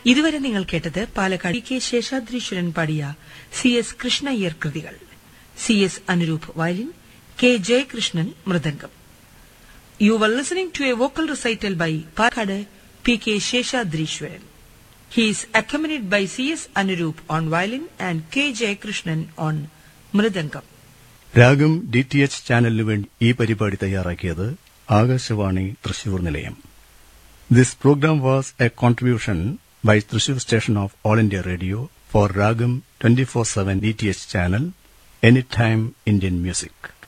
ഇതുവരെ നിങ്ങൾ കേട്ടത് പാലക്കാട് കെ ശേഷാദ്രീശ്വരൻ പാടിയ സി എസ് കൃഷ്ണയ്യർ കൃതികൾ C S Anuroop violin K Jayakrishnan mridangam you are listening to a vocal recital by Palakkad P K Seshadriswaran He is accompanied by C.S. Anurup on violin and K. Jayakrishnan on mridangam. Raagam D T H ചാനലിനു വേണ്ടി ഈ പരിപാടി തയ്യാറാക്കിയത് ആകാശവാണി തൃശൂർ നിലയം this program was a contribution by Thrissur station of All India Radio for Raagam twenty four seven D T H channel any time Indian music